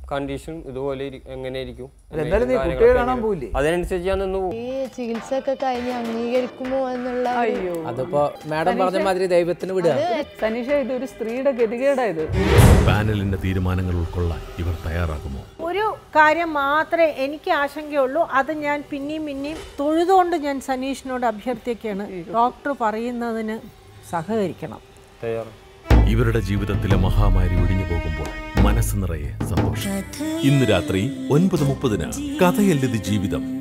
Condition ഇതുപോലെ ഇരി- എങ്ങനെയായിരിക്കും എന്തായാലും നീ കാര്യങ്ങളൊക്കെ കുട്ടിയെ കാണാൻ എങ്ങനെ- പോയില്ലേ? അതിനനുസരിച്ച് ഞാൻ നിന്ന് പോകും ഈ ചികിത്സ ഒക്കെ കഴിഞ്ഞ് അംഗീകരിക്കുമോ എന്നുള്ള ഒരു- അതിപ്പോ മാഡം പറഞ്ഞ മാതിരി ദൈവത്തിന് വിടുക സനീഷ ഇത് ഒരു സ്ത്രീയുടെ ഗതികേടായത് പാനലിന്റെ തീരുമാനങ്ങൾ ഉൾക്കൊള്ളാൻ ഇവർ തയ്യാറാകുമോ ഒരു കാര്യം മാത്രമേ എനിക്ക് ആശങ്കയുള്ളൂ അത് ഞാൻ പിന്നെയും പിന്നെയും തൊഴുതുകൊണ്ട് ഞാൻ സനീഷിനോട് അഭ്യർത്ഥിക്കുകയാണ് ഡോക്ടർ പറയുന്നതിന് സഹകരിക്കണം തയ്യാറ് ഇവരുടെ ജീവിതത്തിലെ മഹാമാരി ഒഴിഞ്ഞു പോകുമ്പോൾ മനസ്സ് നിറയെ സന്തോഷം ഇന്ന് രാത്രി ഒൻപത് മുപ്പതിന് കഥയല്ലത് ജീവിതം